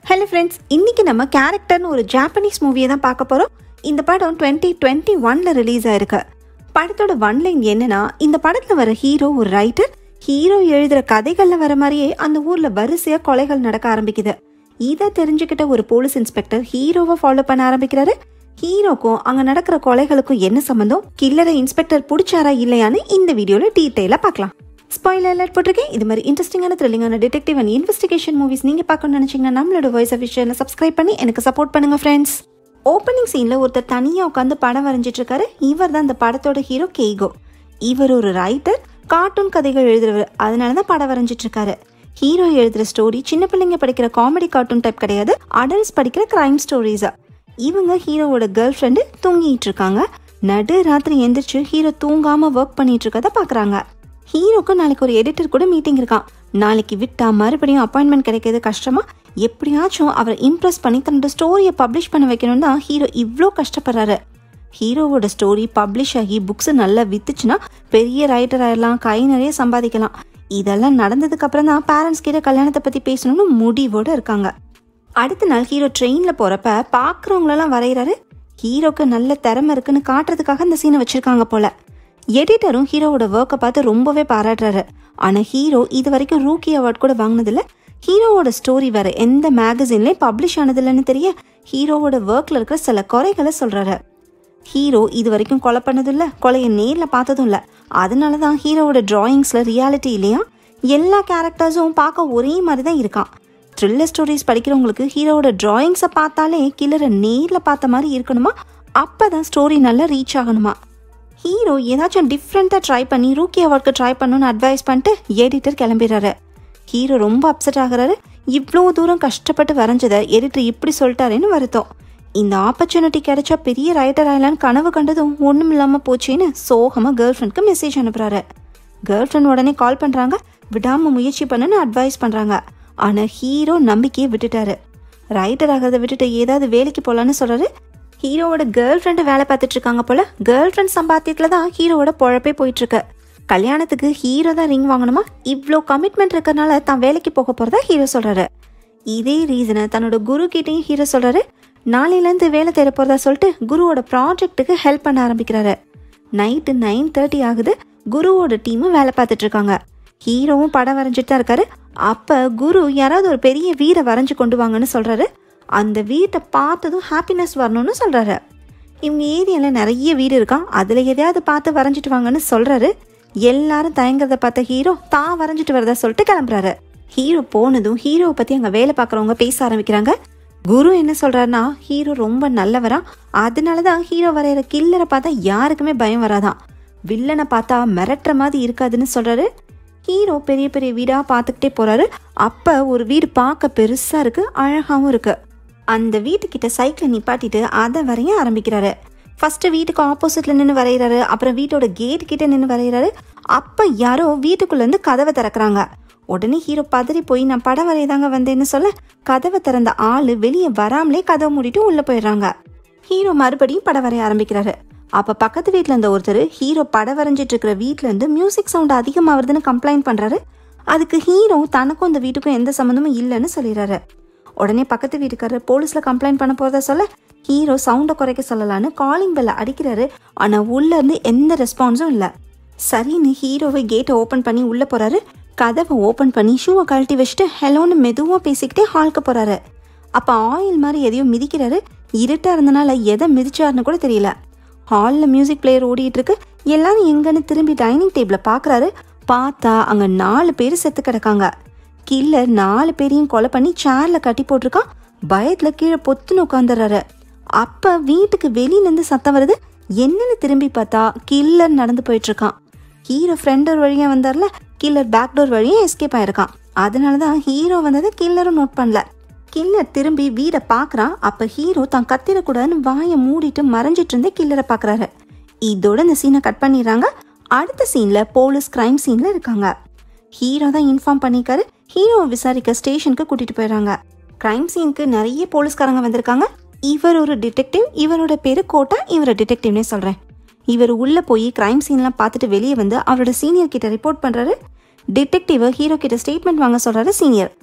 hello friends இன்னைக்கு நம்ம கேரக்டர்னு ஒரு ஜாப்பனீஸ் மூவியை தான் பார்க்க போகிறோம் இந்த படம் டுவெண்ட்டி டுவெண்ட்டி ஒன்ல ரிலீஸ் ஆயிருக்கு படத்தோட ஒன் லைன் என்னன்னா இந்த படத்தில் வர ஹீரோ ஒரு ரைட்டர் ஹீரோ எழுதுற கதைகளில் வர மாதிரியே அந்த ஊரில் வரிசையாக கொலைகள் நடக்க ஆரம்பிக்குது இதை தெரிஞ்சுக்கிட்ட ஒரு போலீஸ் இன்ஸ்பெக்டர் ஹீரோவை ஃபாலோ பண்ண ஆரம்பிக்கிறாரு ஹீரோக்கும் அங்கே நடக்கிற கொலைகளுக்கும் என்ன சம்மந்தம் கில்லரை இன்ஸ்பெக்டர் பிடிச்சாரா இல்லையான்னு இந்த வீடியோவில் டீட்டெயிலாக பார்க்கலாம் ஸ்பாயிலர் அலர்ட் போட்டிருக்கேன் இது மாதிரி இன்ட்ரெஸ்டிங்கான த்ரில்லிங்கான டிடெக்டிவ் அண்ட் இன்வெஸ்டிகேஷன் மூவிஸ் நீங்கள் பார்க்கணும்னு நினச்சிங்கன்னா நம்மளோட வாய்ஸ் அஃபிஷியலை சப்ஸ்கிரைப் பண்ணி எனக்கு சப்போர்ட் பண்ணுங்க ஃப்ரெண்ட்ஸ் ஓப்பனிங் சீனில் ஒருத்தர் தனியாக உட்காந்து படம் வரைஞ்சிட்டு இருக்காரு இவர் தான் இந்த படத்தோட ஹீரோ கெய்கோ இவர் ஒரு ரைட்டர் கார்ட்டூன் கதைகள் எழுதுறவர் அதனால தான் படம் வரைஞ்சிட்டு இருக்காரு ஹீரோ எழுதுற ஸ்டோரி சின்ன பிள்ளைங்க படிக்கிற காமெடி கார்ட்டூன் டைப் கிடையாது அடல்ட்ஸ் படிக்கிற கிரைம் ஸ்டோரிஸா இவங்க ஹீரோவோட கேர்ள் ஃப்ரெண்டு தூங்கிட்டு இருக்காங்க நடு ராத்திரி எந்திரிச்சு ஹீரோ தூங்காம ஒர்க் பண்ணிட்டு இருக்கத பாக்குறாங்க ஹீரோக்கு நாளைக்கு ஒரு எடிட்டர் கூட மீட்டிங் இருக்கான் நாளைக்கு விட்டா மறுபடியும் அப்பாயின்மெண்ட் கிடைக்கிறது கஷ்டமா எப்படியாச்சும் அவரை இம்ப்ரெஸ் பண்ணி தன்னோட ஸ்டோரியை பப்ளிஷ் பண்ண வைக்கணும் தான் ஹீரோ இவ்வளோ கஷ்டப்படுறாரு ஹீரோவோட ஸ்டோரி பப்ளிஷ் ஆகி புக்ஸ் நல்லா வித்துச்சுன்னா பெரிய ரைட்டர் ஆயிடலாம் கை நிறைய சம்பாதிக்கலாம் இதெல்லாம் நடந்ததுக்கு அப்புறம் தான் பேரண்ட்ஸ் கிட்ட கல்யாணத்தை பத்தி பேசணும்னு முடிவோட இருக்காங்க அடுத்த நாள் ஹீரோ ட்ரெயின்ல போறப்ப பாக்குறவங்களெல்லாம் வரைகிறாரு ஹீரோக்கு நல்ல திறமை இருக்குன்னு காட்டுறதுக்காக இந்த சீனை வச்சிருக்காங்க போல எடிட்டரும் ஹீரோவோட ஒர்க்கை பார்த்து ரொம்பவே பாராட்டுறாரு ஆனா ஹீரோ இது வரைக்கும் ரூக்கி அவார்ட் கூட வாங்கினதில்ல ஹீரோவோட ஸ்டோரி வேற எந்த மேகசின்லயும் பப்ளிஷ் ஆனதில்லைன்னு தெரிய ஹீரோவோட ஒர்க்ல இருக்கிற சில குறைகளை சொல்றாரு ஹீரோ இது வரைக்கும் கொலை பண்ணதும் இல்ல கொலையை நேர்ல பார்த்ததும் இல்ல அதனால தான் ஹீரோவோட டிராயிங்ஸ்ல ரியாலிட்டி இல்லையா எல்லா கேரக்டர்ஸும் பார்க்க ஒரே மாதிரி தான் இருக்கான் த்ரில்லர் ஸ்டோரிஸ் படிக்கிறவங்களுக்கு ஹீரோவோட டிராயிங்ஸை பார்த்தாலே கில்லரை நேரில் பார்த்த மாதிரி இருக்கணுமா அப்போ தான் ஸ்டோரி நல்லா ரீச் ஆகணுமா ஹீரோ ஏதாச்சும் டிஃப்ரெண்ட்டாக ட்ரை பண்ணி ரூக்கி அவார்ட்க்கு ட்ரை பண்ணணும்னு அட்வைஸ் பண்ணிட்டு எடிட்டர் கிளம்பிடுறாரு ஹீரோ ரொம்ப அப்செட் ஆகுறாரு இவ்வளோ தூரம் கஷ்டப்பட்டு வரைஞ்சதை எடிட்டர் இப்படி சொல்லிட்டாருன்னு வருத்தம் இந்த ஆப்பர்ச்சுனிட்டி கிடைச்சா பெரிய ரைட்டர் ஆகலான்னு கனவு கண்டதும் ஒன்றும் இல்லாமல் போச்சுன்னு சோகமாக கேர்ள் ஃப்ரெண்ட்க்கு மெசேஜ் அனுப்புறாரு கேர்ள் ஃப்ரெண்ட் உடனே கால் பண்ணுறாங்க விடாமல் முயற்சி பண்ணுன்னு அட்வைஸ் பண்ணுறாங்க ஆனால் ஹீரோ நம்பிக்கையை விட்டுட்டாரு ரைட்டர் ஆகிறத விட்டுட்டு ஏதாவது வேலைக்கு போகலான்னு சொல்கிறாரு ஹீரோவோட கேர்ள் ஃப்ரெண்டு வேலை பார்த்துட்டு இருக்காங்க போல கேர்ள் ஃப்ரெண்ட் சம்பாத்தியத்தில் தான் ஹீரோவோட பொழப்பே போயிட்டு இருக்கு கல்யாணத்துக்கு ஹீரோ தான் ரிங் வாங்கணுமா இவ்வளோ கமிட்மெண்ட் இருக்கறனால தான் வேலைக்கு போக போகிறதா ஹீரோ சொல்கிறாரு இதே ரீசனை தன்னோட குரு கிட்டேயும் ஹீரோ சொல்கிறாரு நாளையிலேருந்து வேலை தேட போகிறதா சொல்லிட்டு குருவோட ப்ராஜெக்ட்டுக்கு ஹெல்ப் பண்ண ஆரம்பிக்கிறாரு நைட்டு நைன் தேர்ட்டி ஆகுது குருவோட டீமும் வேலை பார்த்துட்டு இருக்காங்க ஹீரோவும் படம் வரைஞ்சிட்டு தான் இருக்காரு அப்போ குரு யாராவது ஒரு பெரிய வீடை வரைஞ்சு கொண்டு வாங்கன்னு சொல்கிறாரு அந்த வீட்டை பார்த்ததும் ஹாப்பினஸ் வரணும்னு சொல்கிறாரு இவங்க ஏரியாவில் நிறைய வீடு இருக்கான் அதில் எதையாவது பார்த்து வரைஞ்சிட்டு வாங்கன்னு சொல்கிறாரு எல்லாரும் தயங்குறத பார்த்த ஹீரோ தான் வரைஞ்சிட்டு வரதா சொல்லிட்டு கிளம்புறாரு ஹீரோ போனதும் ஹீரோவை பற்றி அங்கே வேலை பார்க்குறவங்க பேச ஆரம்பிக்கிறாங்க குரு என்ன சொல்றாருன்னா ஹீரோ ரொம்ப நல்லவரா அதனால தான் ஹீரோ வரைகிற கில்லரை பார்த்தா யாருக்குமே பயம் வராதான் வில்லனை பார்த்தா மிரட்டுற மாதிரி இருக்காதுன்னு சொல்றாரு ஹீரோ பெரிய பெரிய வீடா பார்த்துக்கிட்டே போறாரு அப்ப ஒரு வீடு பார்க்க பெருசா இருக்கு அழகாவும் இருக்கு அந்த வீட்டுக்கிட்ட சைக்கிளை நிப்பாட்டிட்டு அதை வரைய ஆரம்பிக்கிறாரு ஃபர்ஸ்ட் வீட்டுக்கு ஆப்போசிட்ல நின்று வரைகிறாரு அப்புறம் வீட்டோட கேட் கிட்ட நின்று வரைகிறாரு அப்ப யாரோ வீட்டுக்குள்ள இருந்து கதவை திறக்கறாங்க உடனே ஹீரோ பதறி போய் நான் படம் வரையதாங்க வந்தேன்னு சொல்ல கதவை திறந்த ஆளு வெளியே வராமலே கதவை மூடிட்டு உள்ள போயிடுறாங்க ஹீரோ மறுபடியும் படம் வரைய ஆரம்பிக்கிறாரு அப்ப பக்கத்து வீட்ல இருந்த ஒருத்தர் ஹீரோ படம் வரைஞ்சிட்டு இருக்கிற வீட்ல இருந்து மியூசிக் சவுண்ட் அதிகமா வருதுன்னு கம்ப்ளைண்ட் பண்றாரு அதுக்கு ஹீரோ தனக்கும் அந்த வீட்டுக்கும் எந்த சம்மந்தமும் இல்லைன்னு சொல்லிடுறாரு உடனே பக்கத்து வீட்டுக்காரர் போலீஸ்ல கம்ப்ளைண்ட் பண்ண போறதா சொல்ல ஹீரோ சவுண்டை குறைக்க சொல்லலான்னு காலிங் பெல்ல அடிக்கிறாரு ஆனா உள்ள இருந்து எந்த ரெஸ்பான்ஸும் இல்ல சரின்னு ஹீரோவை கேட்டை ஓபன் பண்ணி உள்ள போறாரு கதவை ஓபன் பண்ணி ஷூவை கழட்டி வச்சுட்டு ஹெலோன்னு மெதுவா பேசிக்கிட்டே ஹாலுக்கு போறாரு அப்ப ஆயில் மாதிரி எதையோ மிதிக்கிறாரு இருட்டா இருந்தனால எதை மிதிச்சாருன்னு கூட தெரியல ஹால்ல மியூசிக் பிளேயர் ஓடிட்டு இருக்கு எல்லாரும் எங்கன்னு திரும்பி டைனிங் டேபிள பாக்குறாரு பார்த்தா அங்க நாலு பேர் செத்து கிடக்காங்க கில்லர் நாலு பேரையும் கொலை பண்ணி சேர்ல கட்டி போட்டிருக்கான் பயத்துல கீழே பொத்துன்னு உட்காந்துறாரு அப்ப வீட்டுக்கு வெளியில இருந்து சத்தம் வருது என்னன்னு திரும்பி பார்த்தா கில்லர் நடந்து போயிட்டு இருக்கான் ஹீரோ ஃப்ரெண்ட் ஒரு வழியா வந்தார்ல கில்லர் பேக் டோர் வழியா எஸ்கேப் ஆயிருக்கான் அதனாலதான் ஹீரோ வந்ததை கில்லரும் நோட் பண்ணல கில்லர் திரும்பி வீடை பார்க்கறான் அப்ப ஹீரோ தான் கத்திரக்கூடாதுன்னு வாயை மூடிட்டு மறைஞ்சிட்டு இருந்தே கில்லரை பார்க்கறாரு இதோட இந்த சீனை கட் பண்ணிடுறாங்க அடுத்த சீன்ல போலீஸ் கிரைம் சீன்ல இருக்காங்க ஹீரோ தான் இன்ஃபார்ம் பண்ணிக்காரு ஹீரோவை விசாரிக்க ஸ்டேஷனுக்கு கூட்டிட்டு போயிடுறாங்க கிரைம் சீனுக்கு நிறைய போலீஸ்காரங்க வந்திருக்காங்க இவர் ஒரு டிடெக்டிவ் இவரோட பேரு கோட்டா இவரை டிடெக்டிவ்னே சொல்றேன் இவர் உள்ள போய் கிரைம் சீன்லாம் பார்த்துட்டு வெளியே வந்து அவரோட சீனியர் கிட்ட ரிப்போர்ட் பண்றாரு டிடெக்டிவ் ஹீரோ கிட்ட ஸ்டேட்மெண்ட் வாங்க சொல்றாரு சீனியர்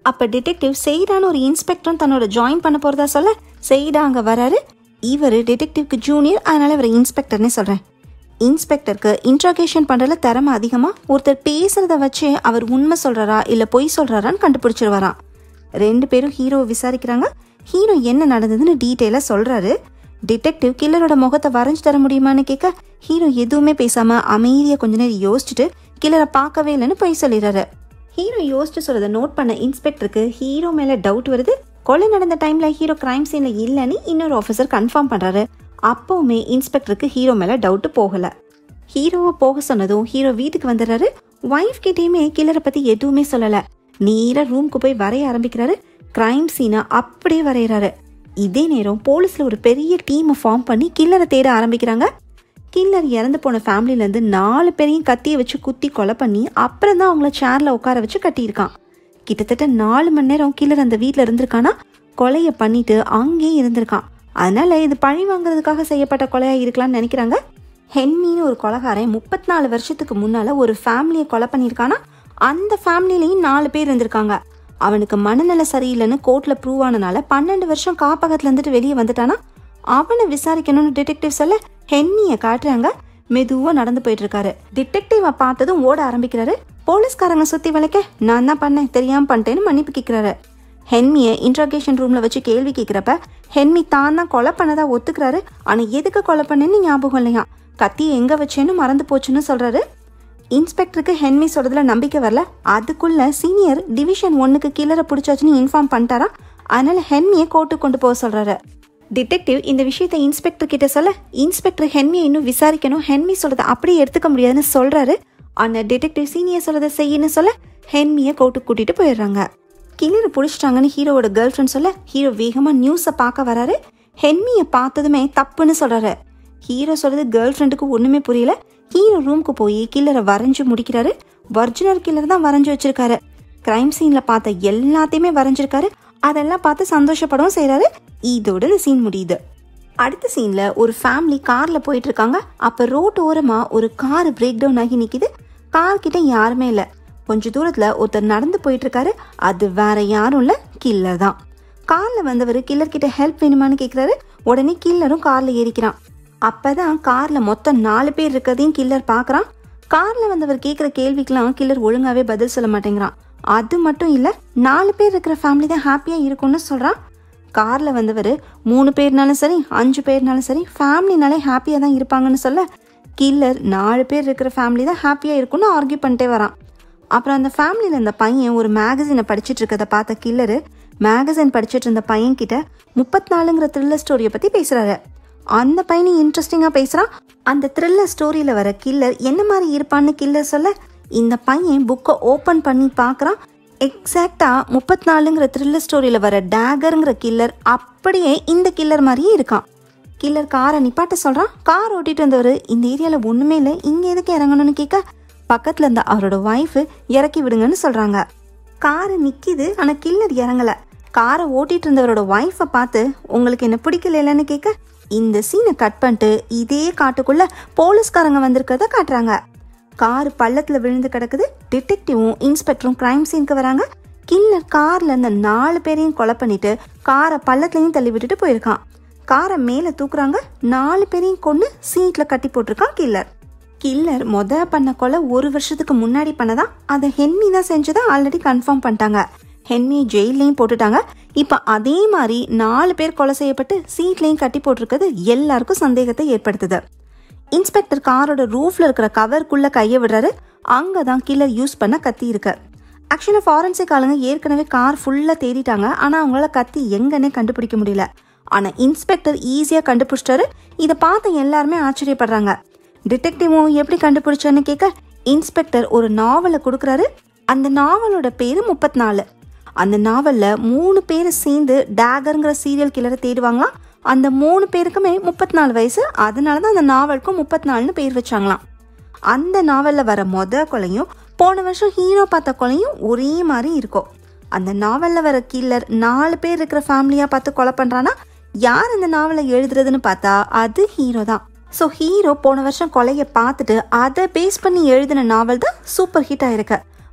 அப்போ டிடெக்டிவ் செய்டான்னு ஒரு இன்ஸ்பெக்டரும் தன்னோட ஜாயின் பண்ண போகிறதா சொல்ல செய்டா அங்கே வராரு இவர் டிடெக்டிவ்க்கு ஜூனியர் அதனால இவர் இன்ஸ்பெக்டர்னே சொல்கிறேன் இன்ஸ்பெக்டருக்கு இன்ட்ராகேஷன் பண்ணுறதுல திறமை அதிகமாக ஒருத்தர் பேசுகிறத வச்சு அவர் உண்மை சொல்கிறாரா இல்லை பொய் சொல்கிறாரான்னு கண்டுபிடிச்சிருவாராம் ரெண்டு பேரும் ஹீரோவை விசாரிக்கிறாங்க ஹீரோ என்ன நடந்ததுன்னு டீட்டெயிலாக சொல்கிறாரு டிடெக்டிவ் கில்லரோட முகத்தை வரைஞ்சு தர முடியுமான்னு கேட்க ஹீரோ எதுவுமே பேசாமல் அமைதியாக கொஞ்ச நேரம் யோசிச்சுட்டு கில்லரை பார்க்கவே இல்லைன்னு பொய் சொல்லிடுறாரு ஹீரோ யோசிச்சு சொல்றதை நோட் பண்ண இன்ஸ்பெக்டருக்கு ஹீரோ மேலே டவுட் வருது கொலை நடந்த டைம்ல ஹீரோ கிரைம் சீன்ல இல்லைன்னு இன்னொரு ஆஃபீஸர் கன்ஃபார்ம் பண்றாரு அப்பவுமே இன்ஸ்பெக்டருக்கு ஹீரோ மேல டவுட் போகல ஹீரோவை போக சொன்னதும் ஹீரோ வீட்டுக்கு வந்துடுறாரு ஒய்ஃப் கிட்டேயுமே கில்லரை பத்தி எதுவுமே சொல்லல நேரா ரூம்க்கு போய் வரைய ஆரம்பிக்கிறாரு கிரைம் சீனை அப்படியே வரைகிறாரு இதே நேரம் போலீஸ்ல ஒரு பெரிய டீமை ஃபார்ம் பண்ணி கில்லரை தேட ஆரம்பிக்கிறாங்க கில்லர் இறந்து போன ஃபேமிலிலேருந்து நாலு பேரையும் கத்தியை வச்சு குத்தி கொலை பண்ணி அப்புறம் தான் அவங்கள சேரில் உட்கார வச்சு கட்டியிருக்கான் கிட்டத்தட்ட நாலு மணி நேரம் கில்லர் அந்த வீட்டில் இருந்திருக்கானா கொலையை பண்ணிட்டு அங்கேயே இருந்திருக்கான் அதனால இது பழி வாங்குறதுக்காக செய்யப்பட்ட கொலையாக இருக்கலாம்னு நினைக்கிறாங்க ஹென்மின்னு ஒரு கொலகாரன் முப்பத்தி நாலு வருஷத்துக்கு முன்னால ஒரு ஃபேமிலியை கொலை பண்ணியிருக்கானா அந்த ஃபேமிலிலையும் நாலு பேர் இருந்திருக்காங்க அவனுக்கு மனநல சரியில்லைன்னு கோர்ட்ல ப்ரூவ் ஆனனால பன்னெண்டு வருஷம் காப்பகத்துல இருந்துட்டு வெளியே வந்துட்டானா அவனை விசாரிக்கணும்னு டிடெக்டிவ் சொல்ல ஹென்னிய காட்டுறாங்க மெதுவா நடந்து போயிட்டு இருக்காரு டிடெக்டிவ பார்த்ததும் ஓட ஆரம்பிக்கிறாரு போலீஸ்காரங்க சுத்தி வளைக்க நான் தான் பண்ணேன் தெரியாம பண்ணிட்டேன்னு மன்னிப்பு கேட்கிறாரு ஹென்மியை இன்ட்ராகேஷன் ரூம்ல வச்சு கேள்வி கேட்கிறப்ப ஹென்மி தான் தான் கொலை பண்ணதா ஒத்துக்கிறாரு ஆனா எதுக்கு கொலை பண்ணேன்னு ஞாபகம் இல்லையா கத்தியை எங்க வச்சேன்னு மறந்து போச்சுன்னு சொல்றாரு இன்ஸ்பெக்டருக்கு ஹென்மி சொல்றதுல நம்பிக்கை வரல அதுக்குள்ள சீனியர் டிவிஷன் ஒன்னுக்கு கில்லரை பிடிச்சாச்சுன்னு இன்ஃபார்ம் பண்ணிட்டாரா அதனால ஹென்மியை கோர்ட்டுக்கு கொண்டு போக சொல்றாரு டிடெக்டிவ் இந்த விஷயத்தை இன்ஸ்பெக்டர் கிட்ட சொல்ல இன்ஸ்பெக்டர் ஹென்மியை இன்னும் விசாரிக்கணும் ஹென்மி சொல்றதை அப்படியே எடுத்துக்க முடியாதுன்னு சொல்றாரு ஆனா டிடெக்டிவ் சீனியர் சொல்றதை செய்யன்னு சொல்ல ஹென்மியை கோர்ட்டுக்கு கூட்டிட்டு போயிடுறாங்க கில்லரை பிடிச்சிட்டாங்கன்னு ஹீரோவோட கேர்ள் ஃப்ரெண்ட் சொல்ல ஹீரோ வேகமா நியூஸை பார்க்க வராரு ஹென்மியை பார்த்ததுமே தப்புன்னு சொல்றாரு ஹீரோ சொல்றது கேர்ள் ஃப்ரெண்டுக்கு ஒண்ணுமே புரியல ஹீரோ ரூம்க்கு போய் கில்லரை வரைஞ்சு முடிக்கிறாரு ஒரிஜினல் கில்லர் தான் வரைஞ்சு வச்சிருக்காரு கிரைம் சீன்ல பார்த்த எல்லாத்தையுமே வரைஞ்சிருக்காரு அதெல்லாம் பார்த்து சந்தோஷப்படவும் செய்றாரு இதோட இந்த சீன் முடியுது அடுத்த சீன்ல ஒரு ஃபேமிலி கார்ல போயிட்டு இருக்காங்க அப்ப ரோட் ஓரமா ஒரு கார் பிரேக் டவுன் ஆகி நிக்குது கார் கிட்ட யாருமே இல்ல கொஞ்ச தூரத்துல ஒருத்தர் நடந்து போயிட்டு இருக்காரு அது வேற யாரும் இல்ல கில்லர் தான் கார்ல வந்தவர் கில்லர் கிட்ட ஹெல்ப் வேணுமான்னு கேக்குறாரு உடனே கில்லரும் கார்ல ஏறிக்கிறான் அப்பதான் கார்ல மொத்தம் நாலு பேர் இருக்கதையும் கில்லர் பாக்குறான் கார்ல வந்தவர் கேக்குற கேள்விக்கெல்லாம் கில்லர் ஒழுங்காவே பதில் சொல்ல மாட்டேங்கிறான் அது மட்டும் இல்ல நாலு பேர் இருக்கிற ஃபேமிலி தான் ஹாப்பியா இருக்கும்னு சொல்றான் கார்ல வந்தவர் மூணு பேர்னாலும் சரி அஞ்சு பேர்னாலும் சரி ஃபேமிலினாலே ஹாப்பியா தான் இருப்பாங்கன்னு சொல்ல கில்லர் நாலு பேர் இருக்கிற ஃபேமிலி தான் ஹாப்பியா இருக்கும்னு ஆர்கியூ பண்ணிட்டே வரான் அப்புறம் அந்த ஃபேமிலியில் இந்த பையன் ஒரு மேகசினை படிச்சிட்டு இருக்கதை பார்த்த கில்லரு மேகசின் படிச்சிட்டு இருந்த பையன் கிட்ட முப்பத்தி நாலுங்கிற த்ரில்லர் ஸ்டோரியை பத்தி பேசுறாரு அந்த பையனும் இன்ட்ரெஸ்டிங்கா பேசுறான் அந்த த்ரில்லர் ஸ்டோரியில வர கில்லர் என்ன மாதிரி இருப்பான்னு கில்லர் சொல்ல இந்த பையன் புக்கை ஓபன் பண்ணி பார்க்கறான் எக்ஸாக்டா முப்பத்தி நாலுங்கிற த்ரில்லர் ஸ்டோரியில வர டேகருங்கிற கில்லர் அப்படியே இந்த கில்லர் மாதிரியே இருக்கான் கில்லர் காரை நிப்பாட்ட சொல்றான் கார் ஓட்டிட்டு வந்தவர் இந்த ஏரியால ஒண்ணுமே இல்லை இங்க எதுக்கு இறங்கணும்னு கேட்க பக்கத்துல இருந்த அவரோட ஒய்ஃப் இறக்கி விடுங்கன்னு சொல்றாங்க காரு நிக்கிது ஆனா கில்லர் இறங்கல காரை ஓட்டிட்டு இருந்தவரோட ஒய்ஃபை பார்த்து உங்களுக்கு என்ன பிடிக்கலன்னு கேட்க இந்த சீனை கட் பண்ணிட்டு இதே காட்டுக்குள்ள போலீஸ்காரங்க வந்திருக்கிறத காட்டுறாங்க கார் பள்ளத்துல விழுந்து கிடக்குது டிடெக்டிவும் இன்ஸ்பெக்டரும் கிரைம் சீனுக்கு வராங்க கில்லர் கார்ல இருந்த நாலு பேரையும் கொலை பண்ணிட்டு காரை பள்ளத்துலயும் தள்ளி விட்டுட்டு போயிருக்கான் காரை மேல தூக்குறாங்க நாலு பேரையும் கொண்டு சீட்ல கட்டி போட்டிருக்கான் கில்லர் கில்லர் மொத பண்ண கொலை ஒரு வருஷத்துக்கு முன்னாடி பண்ணதா அதை ஹென்மி தான் செஞ்சதா ஆல்ரெடி கன்ஃபார்ம் பண்ணிட்டாங்க ஹென்மி ஜெயிலையும் போட்டுட்டாங்க இப்போ அதே மாதிரி நாலு பேர் கொலை செய்யப்பட்டு சீட்லையும் கட்டி போட்டிருக்கிறது எல்லாருக்கும் சந்தேகத்தை ஏற்படுத்துது இன்ஸ்பெக்டர் காரோட ரூஃப்ல இருக்கிற கவருக்குள்ள கையை விடுறாரு அங்கே தான் கில்லர் யூஸ் பண்ண கத்தி இருக்கு ஆக்சுவலாக ஃபாரன்சிக் ஆளுங்க ஏற்கனவே கார் ஃபுல்லாக தேடிட்டாங்க ஆனால் அவங்களால கத்தி எங்கன்னே கண்டுபிடிக்க முடியல ஆனால் இன்ஸ்பெக்டர் ஈஸியாக கண்டுபிடிச்சிட்டாரு இதை பார்த்து எல்லாருமே ஆச்சரியப்படுறாங்க டிடெக்டிவும் எப்படி கண்டுபிடிச்சான்னு கேட்க இன்ஸ்பெக்டர் ஒரு நாவலை கொடுக்குறாரு அந்த நாவலோட பேரு முப்பத்தி நாலு அந்த நாவல்ல மூணு பேர் சேர்ந்து டேகருங்கிற சீரியல் கில்லரை தேடுவாங்களாம் அந்த மூணு பேருக்குமே முப்பத்தி நாலு வயசு அதனால தான் அந்த நாவலுக்கும் முப்பத்தி நாலுன்னு பேர் வச்சாங்களாம் அந்த நாவல்ல வர மொத கொலையும் போன வருஷம் ஹீரோ பார்த்த கொலையும் ஒரே மாதிரி இருக்கும் அந்த நாவல்ல வர கில்லர் நாலு பேர் இருக்கிற ஃபேமிலியா பார்த்து கொலை பண்றானா யார் அந்த நாவலை எழுதுறதுன்னு பார்த்தா அது ஹீரோ தான் ஸோ ஹீரோ போன வருஷம் கொலையை பார்த்துட்டு அதை பேஸ் பண்ணி எழுதின நாவல் தான் சூப்பர் ஹிட் ஆயிருக்கு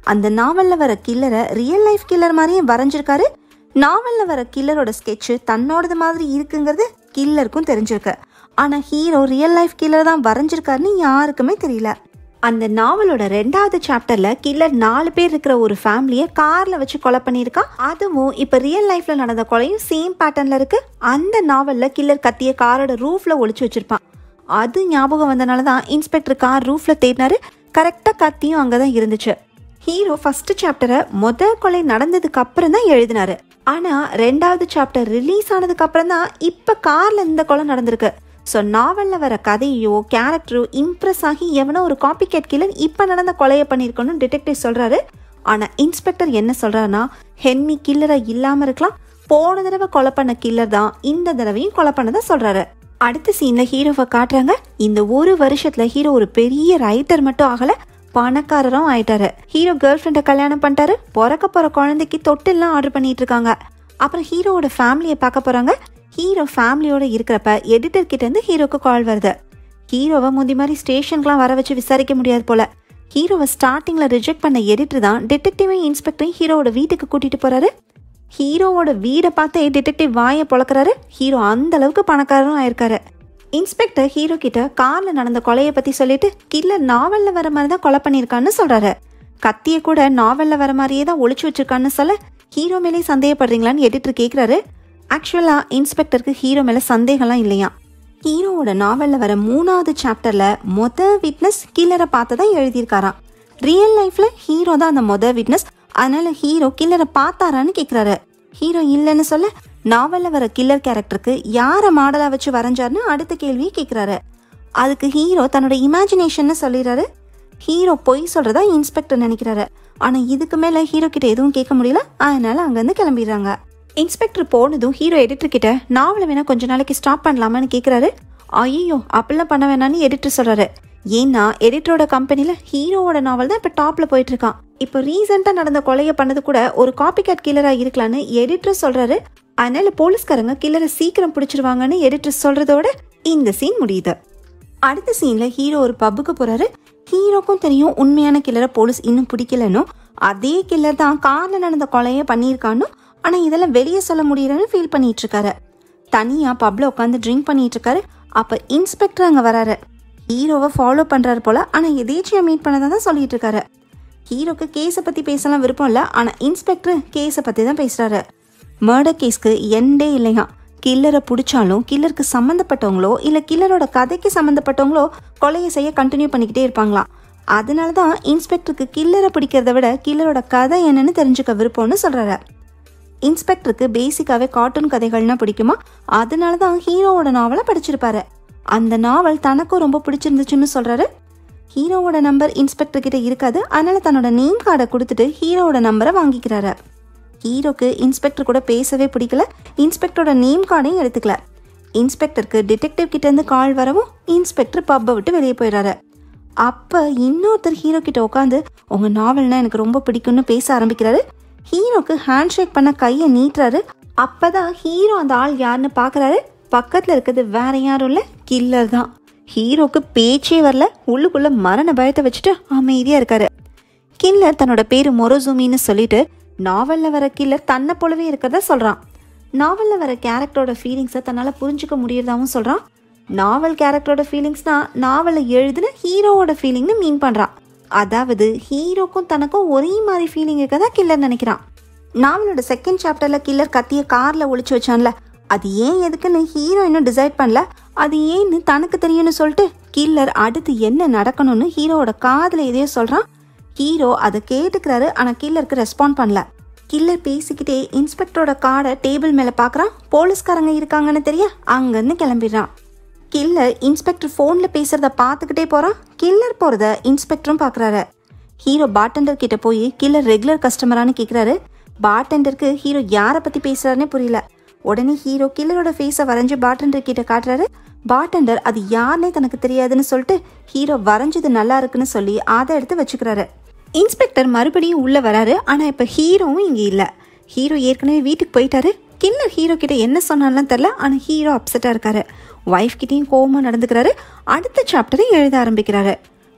அந்த நாவல்ல வர கில்லரை ரியல் லைஃப் கில்லர் மாதிரியே வரைஞ்சிருக்காரு நாவல்ல வர கில்லரோட ஸ்கெட்சு தன்னோடது மாதிரி இருக்குங்கிறது கில்லருக்கும் தெரிஞ்சிருக்கு ஆனா ஹீரோ ரியல் லைஃப் கில்லர் தான் வரைஞ்சிருக்காருன்னு யாருக்குமே தெரியல அந்த நாவலோட ரெண்டாவது சாப்டர்ல கில்லர் நாலு பேர் இருக்கிற ஒரு ஃபேமிலியை கார்ல வச்சு கொலை பண்ணியிருக்கான் அதுவும் இப்ப ரியல் லைஃப்ல நடந்த கொலையும் சேம் பேட்டர்ன்ல இருக்கு அந்த நாவல்ல கில்லர் கத்திய காரோட ரூஃப்ல ஒளிச்சு வச்சிருப்பான் அது ஞாபகம் வந்தனால தான் இன்ஸ்பெக்டர் கார் ரூஃப்ல தேடினாரு கரெக்டா கத்தியும் அங்கதான் இருந்துச்சு ஹீரோ ஃபர்ஸ்ட் சாப்டரை முத கொலை நடந்ததுக்கு அப்புறம் தான் எழுதினாரு ஆனா ரெண்டாவது சாப்டர் ரிலீஸ் ஆனதுக்கு அப்புறம் தான் இப்ப கார்ல இந்த கொலை நடந்திருக்கு ஸோ நாவலில் வர கதையோ கேரக்டரோ இம்ப்ரெஸ் ஆகி எவனோ ஒரு காப்பி கேட் கில்லர் இப்போ நடந்த கொலையை பண்ணியிருக்கோன்னு டிடெக்டிவ் சொல்கிறாரு ஆனால் இன்ஸ்பெக்டர் என்ன சொல்கிறாருன்னா ஹென்மி கில்லராக இல்லாமல் இருக்கலாம் போன தடவை கொலை பண்ண கில்லர் தான் இந்த தடவையும் கொலை பண்ணதை சொல்கிறாரு அடுத்த சீனில் ஹீரோவை காட்டுறாங்க இந்த ஒரு வருஷத்தில் ஹீரோ ஒரு பெரிய ரைட்டர் மட்டும் ஆகலை பணக்காரரும் ஆயிட்டாரு ஹீரோ கேர்ள் ஃப்ரெண்டை கல்யாணம் பண்ணிட்டாரு பிறக்க போகிற குழந்தைக்கு தொட்டில்லாம் ஆர்டர் பண்ணிட்டு இருக்காங்க அப்புறம் ஹீரோவோட ஃபேமிலியை பார்க்க போகிறாங்க ஹீரோ ஃபேமிலியோட இருக்கிறப்ப எடிட்டர் கிட்ட இருந்து ஹீரோக்கு கால் வருது ஹீரோவை முந்தி மாதிரி ஸ்டேஷனுக்குலாம் வர வச்சு விசாரிக்க முடியாது போல ஹீரோவை ஸ்டார்டிங்ல ரிஜெக்ட் பண்ண எடிட்டர் தான் டிடெக்டிவையும் இன்ஸ்பெக்டரையும் ஹீரோவோட வீட்டுக்கு கூட்டிட்டு போறாரு ஹீரோவோட வீடை பார்த்தே டிடெக்டிவ் வாயை பொழக்கிறாரு ஹீரோ அந்த அளவுக்கு பணக்காரரும் ஆயிருக்காரு இன்ஸ்பெக்டர் ஹீரோ கிட்ட கார்ல நடந்த கொலையை பத்தி சொல்லிட்டு கில்லர் நாவல்ல வர மாதிரி தான் கொலை பண்ணியிருக்கான்னு சொல்றாரு கத்திய கூட நாவல்ல வர மாதிரியே தான் ஒளிச்சு வச்சிருக்கான்னு சொல்ல ஹீரோ மேலே சந்தேகப்படுறீங்களான்னு எடிட்டர் கேட்குறாரு ஆக்சுவலா இன்ஸ்பெக்டருக்கு ஹீரோ மேல சந்தேகம்லாம் இல்லையா ஹீரோவோட நாவல்ல வர மூணாவது சாப்டர்ல மொத விட்னஸ் கில்லரை பார்த்ததா எழுதியிருக்காராம் ரியல் லைஃப்ல ஹீரோ தான் அந்த மொத விட்னஸ் அதனால ஹீரோ கில்லரை பார்த்தாரான்னு கேக்குறாரு ஹீரோ இல்லைன்னு சொல்ல நாவல்ல வர கில்லர் கேரக்டருக்கு யாரை மாடலா வச்சு வரைஞ்சாருன்னு அடுத்த கேள்வியை கேக்குறாரு அதுக்கு ஹீரோ தன்னோட இமேஜினேஷன் சொல்லிடுறாரு ஹீரோ பொய் சொல்றதா இன்ஸ்பெக்டர் நினைக்கிறாரு ஆனா இதுக்கு மேல ஹீரோ கிட்ட எதுவும் கேட்க முடியல அதனால அங்கிருந்து கிளம்பிடுறாங்க இன்ஸ்பெக்டர் போனதும் ஹீரோ எடிட்டர் கிட்ட நாவலை வேணா கொஞ்ச நாளைக்கு ஸ்டாப் பண்ணலாமான்னு கேக்குறாரு ஐயோ அப்படிலாம் பண்ண வேணாம்னு எடிட்டர் சொல்றாரு ஏன்னா எடிட்டரோட கம்பெனில ஹீரோவோட நாவல் தான் இப்ப டாப்ல போயிட்டு இருக்கான் இப்போ ரீசெண்டா நடந்த கொலையை பண்ணது கூட ஒரு காப்பி கேட் கில்லரா இருக்கலான்னு எடிட்டர் சொல்றாரு அதனால போலீஸ்காரங்க கில்லரை சீக்கிரம் பிடிச்சிருவாங்கன்னு எடிட்டர் சொல்றதோட இந்த சீன் முடியுது அடுத்த சீன்ல ஹீரோ ஒரு பப்புக்கு போறாரு ஹீரோக்கும் தெரியும் உண்மையான கில்லரை போலீஸ் இன்னும் பிடிக்கலன்னு அதே கில்லர் தான் கார்ல நடந்த கொலையை பண்ணியிருக்கான்னு ஆனா இதெல்லாம் வெளியே சொல்ல முடியலன்னு ஃபீல் பண்ணிட்டு இருக்காரு தனியா பப்ல உட்காந்து ட்ரிங்க் பண்ணிட்டு இருக்காரு அப்ப இன்ஸ்பெக்டர் அங்க வராரு ஹீரோவை ஃபாலோ பண்றாரு போல ஆனா எதேச்சியா மீட் பண்ணதா தான் சொல்லிட்டு இருக்காரு ஹீரோக்கு கேஸை பத்தி பேசலாம் விருப்பம் இல்ல ஆனா இன்ஸ்பெக்டர் கேஸை பத்தி தான் பேசுறாரு மர்டர் கேஸ்க்கு எண்டே இல்லையா கில்லரை பிடிச்சாலும் கில்லருக்கு சம்மந்தப்பட்டவங்களோ இல்லை கில்லரோட கதைக்கு சம்மந்தப்பட்டவங்களோ கொலையை செய்ய கண்டினியூ பண்ணிக்கிட்டே இருப்பாங்களாம் அதனால தான் இன்ஸ்பெக்டருக்கு கில்லரை பிடிக்கிறத விட கில்லரோட கதை என்னன்னு தெரிஞ்சுக்க விருப்பம்னு சொல்றாரு இன்ஸ்பெக்டருக்கு பேசிக்காவே கார்ட்டூன் கதைகள்னா பிடிக்குமா அதனால தான் ஹீரோவோட நாவலை படிச்சிருப்பாரு அந்த நாவல் தனக்கும் ரொம்ப பிடிச்சிருந்துச்சுன்னு சொல்றாரு ஹீரோவோட நம்பர் இன்ஸ்பெக்டர் கிட்ட இருக்காது அதனால தன்னோட நேம் கார்டை கொடுத்துட்டு ஹீரோவோட நம்பரை வாங்கிக்கிறாரு ஹீரோக்கு இன்ஸ்பெக்டர் கூட பேசவே பிடிக்கல இன்ஸ்பெக்டரோட நேம் கார்டையும் எடுத்துக்கல இன்ஸ்பெக்டருக்கு டிடெக்டிவ் கிட்ட இருந்து கால் வரவும் இன்ஸ்பெக்டர் பப்பை விட்டு வெளியே போயிடுறாரு அப்ப இன்னொருத்தர் ஹீரோ கிட்ட உட்காந்து உங்க நாவல்னா எனக்கு ரொம்ப பிடிக்கும்னு பேச ஆரம்பிக்கிறாரு ஹீரோக்கு ஹேண்ட் ஷேக் பண்ண கையை நீட்டுறாரு அப்பதான் ஹீரோ அந்த ஆள் யாருன்னு பாக்குறாரு பக்கத்துல இருக்கிறது வேற யாரும் இல்ல கில்லர் தான் ஹீரோக்கு பேச்சே வரல உள்ளுக்குள்ள மரண பயத்தை வச்சுட்டு அமைதியா இருக்காரு கில்லர் தன்னோட பேரு மொரோசூமின்னு சொல்லிட்டு நாவல்ல வர கில்லர் தன்னை போலவே இருக்கிறதா சொல்றான் நாவல்ல வர கேரக்டரோட ஃபீலிங்ஸை தன்னால புரிஞ்சுக்க முடியறதாவும் சொல்றான் நாவல் கேரக்டரோட ஃபீலிங்ஸ்னா நாவலை எழுதின ஹீரோவோட ஃபீலிங்னு மீன் பண்றான் அதாவது ஹீரோக்கும் தனக்கும் ஒரே மாதிரி ஃபீலிங் இருக்கதா கில்லர் நினைக்கிறான் நாவலோட செகண்ட் சாப்டர்ல கில்லர் கத்திய கார்ல ஒளிச்சு வச்சான்ல அது ஏன் எதுக்குன்னு ஹீரோ இன்னும் டிசைட் பண்ணல அது ஏன்னு தனக்கு தெரியும்னு சொல்லிட்டு கில்லர் அடுத்து என்ன நடக்கணும்னு ஹீரோவோட காதுல எதையோ சொல்றான் ஹீரோ அதை கேட்டுக்கிறாரு ஆனா கில்லருக்கு ரெஸ்பாண்ட் பண்ணல கில்லர் பேசிக்கிட்டே இன்ஸ்பெக்டரோட கார்டை டேபிள் மேல பாக்குறான் போலீஸ்காரங்க இருக்காங்கன்னு தெரிய அங்கிருந்து கிளம்பிடுறான் கில்லர் இன்ஸ்பெக்டர் ஃபோன்ல பேசுறத பார்த்துக்கிட்டே போறான் கில்லர் போறத இன்ஸ்பெக்டரும் பாக்குறாரு ஹீரோ பார்டெண்டர் கிட்ட போய் கில்லர் ரெகுலர் கஸ்டமரானு கேக்குறாரு பார்டெண்டருக்கு ஹீரோ யாரை பத்தி பேசுறாருன்னே புரியல உடனே ஹீரோ கில்லரோட ஃபேஸை வரைஞ்சு பார்டெண்டர் கிட்ட காட்டுறாரு பார்டெண்டர் அது யாருனே தனக்கு தெரியாதுன்னு சொல்லிட்டு ஹீரோ வரைஞ்சது நல்லா இருக்குன்னு சொல்லி அதை எடுத்து வச்சுக்கிறாரு இன்ஸ்பெக்டர் மறுபடியும் உள்ள வராரு ஆனா இப்ப ஹீரோவும் இங்க இல்ல ஹீரோ ஏற்கனவே வீட்டுக்கு போயிட்டாரு கில்லர் ஹீரோ கிட்ட என்ன சொன்னாலும் தெரில ஆனா ஹீரோ அப்செட்டா இருக்காரு ஒய்ஃப் கிட்டயும் கோவமா நடந்துக்கிறாரு அடுத்த சாப்டரை எழுத ஆரம்பிக்கிறாரு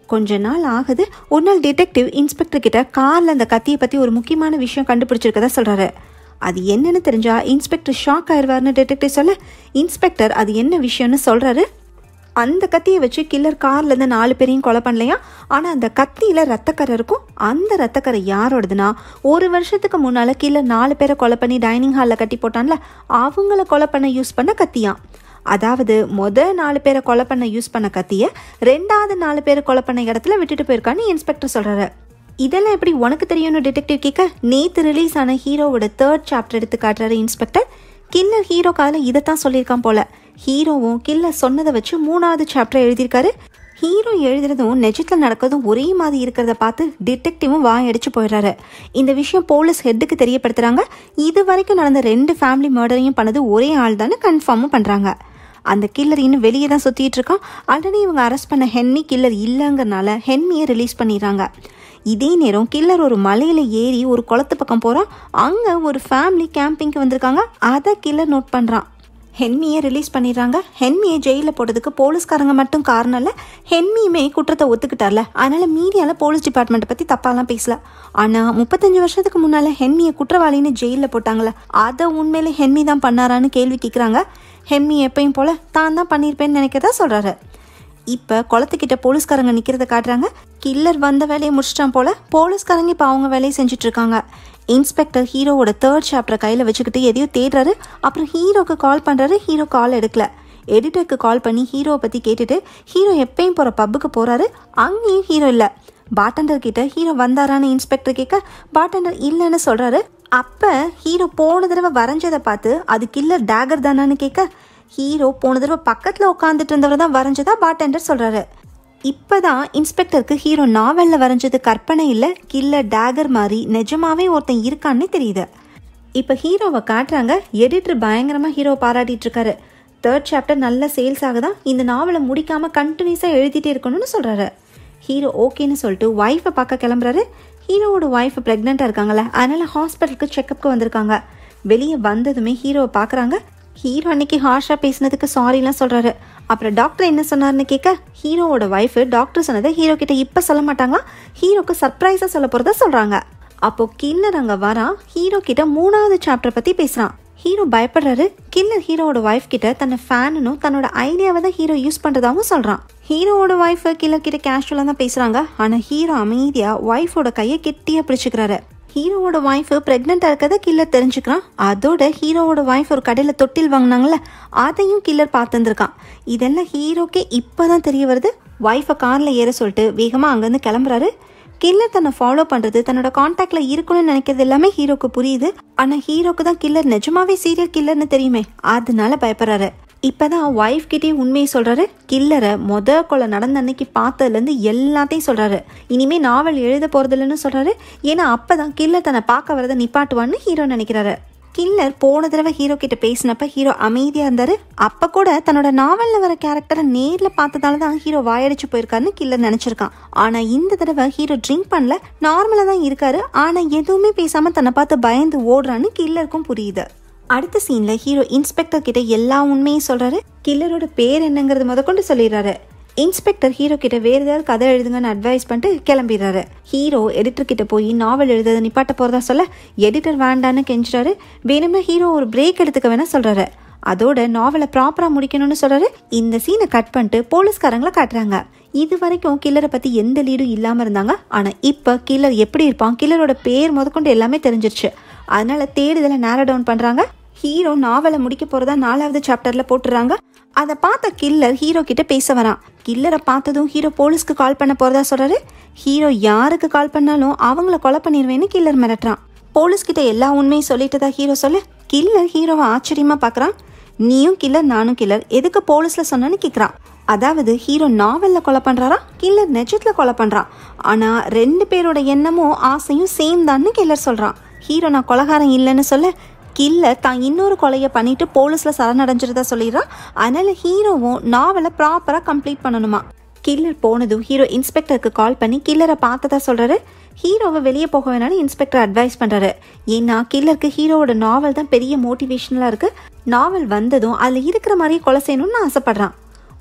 கொஞ்ச நாள் ஆகுது ஒரு நாள் டிடெக்டிவ் இன்ஸ்பெக்டர் கிட்ட கார்ல அந்த கத்தியை பத்தி ஒரு முக்கியமான விஷயம் கண்டுபிடிச்சிருக்கதா சொல்றாரு அது என்னன்னு தெரிஞ்சா இன்ஸ்பெக்டர் ஷாக் ஆயிடுவார்னு டிடெக்டிவ் சொல்ல இன்ஸ்பெக்டர் அது என்ன விஷயம்னு சொல்றாரு அந்த கத்தியை வச்சு கில்லர் கார்ல இருந்து நாலு பேரையும் கொலை பண்ணலையா ஆனா அந்த கத்தியில ரத்தக்கரை இருக்கும் அந்த ரத்தக்கரை யாரோடதுன்னா ஒரு வருஷத்துக்கு முன்னால கில்லர் நாலு பேரை கொலை பண்ணி டைனிங் ஹாலில் கட்டி போட்டான்ல அவங்கள கொலை பண்ண யூஸ் பண்ண கத்தியாம் அதாவது முத நாலு பேரை கொலை பண்ண யூஸ் பண்ண கத்திய ரெண்டாவது நாலு பேரை கொலை பண்ண இடத்துல விட்டுட்டு போயிருக்கான்னு இன்ஸ்பெக்டர் சொல்றாரு இதெல்லாம் எப்படி உனக்கு தெரியும்னு டிடெக்டிவ் கேட்க நேத்து ரிலீஸ் ஆன ஹீரோவோட தேர்ட் சாப்டர் எடுத்து காட்டுறாரு இன்ஸ்பெக்டர் கில்லர் ஹீரோ காதில் இதைத்தான் சொல்லியிருக்கான் போல ஹீரோவும் கில்லர் சொன்னதை வச்சு மூணாவது சாப்டர் எழுதியிருக்காரு ஹீரோ எழுதுறதும் நெஜத்தில் நடக்கிறதும் ஒரே மாதிரி இருக்கிறத பார்த்து டிடெக்டிவும் வாய் அடிச்சு போயிடுறாரு இந்த விஷயம் போலீஸ் ஹெட்டுக்கு தெரியப்படுத்துறாங்க இது வரைக்கும் நடந்த ரெண்டு ஃபேமிலி மர்டரையும் பண்ணது ஒரே ஆள் தானே கன்ஃபார்மும் பண்ணுறாங்க அந்த கில்லர் இன்னும் வெளியே தான் சுற்றிட்டு இருக்கான் ஆல்ரெடி இவங்க அரெஸ்ட் பண்ண ஹென்மி கில்லர் இல்லைங்கிறனால ஹென்மியை ரிலீஸ் பண்ணிடுறாங்க இதே நேரம் கில்லர் ஒரு மலையில ஏறி ஒரு குளத்து பக்கம் போறான் அங்க ஒரு ஃபேமிலி கேம்பிங்க்கு வந்திருக்காங்க அதை கில்லர் நோட் பண்றான் ஹென்மியை ரிலீஸ் பண்ணிடுறாங்க ஹென்மியை ஜெயிலில் போட்டதுக்கு போலீஸ்காரங்க மட்டும் காரணம் இல்லை ஹென்மியுமே குற்றத்தை ஒத்துக்கிட்டார்ல அதனால மீடியாவில் போலீஸ் டிபார்ட்மெண்ட்டை பற்றி தப்பாலாம் பேசல ஆனால் முப்பத்தஞ்சு வருஷத்துக்கு முன்னால் ஹென்மியை குற்றவாளின்னு ஜெயிலில் போட்டாங்களே அதை உண்மையிலே ஹென்மி தான் பண்ணாரான்னு கேள்வி கேட்குறாங்க ஹென்மி எப்பயும் போல தான் தான் பண்ணியிருப்பேன்னு நினைக்கிறதா சொல்கிறாரு இப்போ குளத்துக்கிட்ட போலீஸ்காரங்க நிற்கிறத காட்டுறாங்க கில்லர் வந்த வேலையை முடிச்சிட்டான் போல போலீஸ்காரங்க இப்போ அவங்க வேலையை செஞ்சுட்டு இருக்காங்க இன்ஸ்பெக்டர் ஹீரோவோட தேர்ட் சாப்டர் கையில் வச்சுக்கிட்டு எதையோ தேடுறாரு அப்புறம் ஹீரோக்கு கால் பண்ணுறாரு ஹீரோ கால் எடுக்கல எடிட்டருக்கு கால் பண்ணி ஹீரோவை பற்றி கேட்டுட்டு ஹீரோ எப்பயும் போகிற பப்புக்கு போகிறாரு அங்கேயும் ஹீரோ இல்லை பாட்டண்டர் கிட்ட ஹீரோ வந்தாரான்னு இன்ஸ்பெக்டர் கேட்க பாட்டண்டர் இல்லைன்னு சொல்கிறாரு அப்போ ஹீரோ போன தடவை வரைஞ்சதை பார்த்து அது கில்லர் டேகர் தானான்னு கேட்க ஹீரோ போன தடவை பக்கத்தில் உட்காந்துட்டு இருந்தவர் தான் வரைஞ்சதா பாட்டண்டர் சொல்கிறாரு இப்போதான் இன்ஸ்பெக்டருக்கு ஹீரோ நாவலில் வரைஞ்சது கற்பனை இல்லை கில்லர் டேகர் மாதிரி நிஜமாவே ஒருத்தன் இருக்கான்னு தெரியுது இப்போ ஹீரோவை காட்டுறாங்க எடிட்டர் பயங்கரமாக ஹீரோ பாராட்டிட்டு இருக்காரு தேர்ட் சாப்டர் நல்ல சேல்ஸ் ஆகுதான் இந்த நாவலை முடிக்காம கண்டினியூஸாக எழுதிட்டே இருக்கணும்னு சொல்கிறாரு ஹீரோ ஓகேன்னு சொல்லிட்டு ஒய்ஃபை பார்க்க கிளம்புறாரு ஹீரோவோட ஒய்ஃப் ப்ரெக்னெண்ட்டாக இருக்காங்கல்ல அதனால ஹாஸ்பிட்டலுக்கு செக்கப்க்கு வந்திருக்காங்க வெளியே வந்ததுமே ஹீரோவை பார்க்குறாங்க ஹீரோ அன்னைக்கு ஹார்ஷாக பேசினதுக்கு சாரிலாம் சொல்கிறாரு அப்புறம் டாக்டர் என்ன சொன்னார்னு கேட்க ஹீரோவோட ஒய்ஃபு டாக்டர் சொன்னதை ஹீரோ கிட்ட இப்போ சொல்ல மாட்டாங்களா ஹீரோக்கு சர்ப்ரைஸாக சொல்ல போகிறதா சொல்கிறாங்க அப்போ கில்லர் அங்கே வரான் ஹீரோ கிட்ட மூணாவது சாப்டர் பற்றி பேசுகிறான் ஹீரோ பயப்படுறாரு கில்லர் ஹீரோவோட ஒய்ஃப் கிட்ட தன்னை ஃபேனுனும் தன்னோட ஐடியாவை தான் ஹீரோ யூஸ் பண்ணுறதாவும் சொல்கிறான் ஹீரோவோட ஒய்ஃப் கில்லர் கிட்ட கேஷுவலாக தான் பேசுகிறாங்க ஆனால் ஹீரோ அமைதியாக ஒய்ஃபோட கையை கெட்டியாக பிடிச்சிக்கிறாரு ஹீரோவோட ஒய்ஃப் ப்ரெக்னெண்ட்டாக இருக்கிறத கில்லர் தெரிஞ்சுக்கிறான் அதோட ஹீரோவோட ஒய்ஃப் ஒரு கடையில் தொட்டில் வாங்கினாங்களே அதையும் கில்லர் பார்த்துருந்துருக்கான் இதெல்லாம் ஹீரோக்கே இப்போ தான் தெரிய வருது ஒய்ஃபை காரில் ஏற சொல்லிட்டு வேகமாக அங்கேருந்து கிளம்புறாரு கில்லர் தன்னை ஃபாலோ பண்ணுறது தன்னோட காண்டாக்ட்ல இருக்கணும்னு நினைக்கிறது எல்லாமே ஹீரோக்கு புரியுது ஆனால் ஹீரோக்கு தான் கில்லர் நிஜமாவே சீரியல் கில்லர்னு தெரியுமே அதனால பயப்படுறாரு இப்பதான் ஒய்ஃப் கிட்டே உண்மையை சொல்றாரு கில்லரை மொத கொலை நடந்த அன்னைக்கு பார்த்ததுலேருந்து எல்லாத்தையும் சொல்றாரு இனிமே நாவல் எழுத போறதில்லைன்னு சொல்றாரு ஏன்னா அப்பதான் கில்லர் தன்னை பார்க்க வரதை நிப்பாட்டுவான்னு ஹீரோ நினைக்கிறாரு கில்லர் போன தடவை ஹீரோ கிட்ட பேசினப்ப ஹீரோ அமைதியா இருந்தாரு அப்ப கூட தன்னோட நாவல்ல வர கேரக்டரை நேர்ல பார்த்ததால தான் ஹீரோ வாயடிச்சு போயிருக்காருன்னு கில்லர் நினைச்சிருக்கான் ஆனா இந்த தடவை ஹீரோ ட்ரிங்க் பண்ணல நார்மலா தான் இருக்காரு ஆனா எதுவுமே பேசாம தன்னை பார்த்து பயந்து ஓடுறான்னு கில்லருக்கும் புரியுது அடுத்த சீன்ல ஹீரோ இன்ஸ்பெக்டர் கிட்ட எல்லா உண்மையும் சொல்றாரு கில்லரோட பேர் என்னங்கிறது முதற்கொண்டு சொல்லிடுறாரு இன்ஸ்பெக்டர் ஹீரோ கிட்ட வேற ஏதாவது கதை எழுதுங்கன்னு அட்வைஸ் பண்ணிட்டு கிளம்பிடுறாரு ஹீரோ எடிட்டர் கிட்ட போய் நாவல் எழுதுறத நிப்பாட்ட போறதா சொல்ல எடிட்டர் வேண்டான்னு கெஞ்சுறாரு வேணும்னா ஹீரோ ஒரு பிரேக் எடுத்துக்க வேணா சொல்றாரு அதோட நாவலை ப்ராப்பரா முடிக்கணும்னு சொல்றாரு இந்த சீனை கட் பண்ணிட்டு போலீஸ்காரங்களை காட்டுறாங்க இது வரைக்கும் கில்லரை பத்தி எந்த லீடும் இல்லாம இருந்தாங்க ஆனா இப்ப கில்லர் எப்படி இருப்பான் கில்லரோட பேர் முதற்கொண்டு எல்லாமே தெரிஞ்சிருச்சு அதனால தேடுதலை நேரோ டவுன் பண்றாங்க ஹீரோ நாவலை முடிக்க போறதா நாலாவது சாப்டர்ல போட்டுறாங்க அதை பார்த்த கில்லர் ஹீரோ கிட்ட பேச வரான் கில்லரை பார்த்ததும் ஹீரோ போலீஸ்க்கு கால் பண்ண போறதா சொல்றாரு ஹீரோ யாருக்கு கால் பண்ணாலும் அவங்கள கொலை பண்ணிடுவேன்னு கில்லர் மிரட்டுறான் போலீஸ் கிட்ட எல்லா உண்மையும் சொல்லிட்டதா ஹீரோ சொல்ல கில்லர் ஹீரோவை ஆச்சரியமா பார்க்கறான் நீயும் கில்லர் நானும் கில்லர் எதுக்கு போலீஸ்ல சொன்னேன்னு கேட்குறான் அதாவது ஹீரோ நாவல்ல கொலை பண்றாரா கில்லர் நெஜத்துல கொலை பண்றான் ஆனா ரெண்டு பேரோட எண்ணமும் ஆசையும் சேம் தான்னு கில்லர் சொல்றான் ஹீரோ நான் கொலகாரன் இல்லைன்னு சொல்ல கில்லர் தான் இன்னொரு கொலையை பண்ணிட்டு போலீஸ்ல சரணடைஞ்சிருந்தா சொல்லிடுறான் அதனால ஹீரோவும் நாவலை ப்ராப்பரா கம்ப்ளீட் பண்ணணுமா கில்லர் போனதும் ஹீரோ இன்ஸ்பெக்டருக்கு கால் பண்ணி கில்லரை பார்த்ததா சொல்றாரு ஹீரோவை வெளியே போக வேணாலும் இன்ஸ்பெக்டர் அட்வைஸ் பண்றாரு ஏன்னா கில்லருக்கு ஹீரோவோட நாவல் தான் பெரிய மோட்டிவேஷனலா இருக்கு நாவல் வந்ததும் அதுல இருக்கிற மாதிரியே கொலை செய்யணும்னு ஆசைப்படுறான்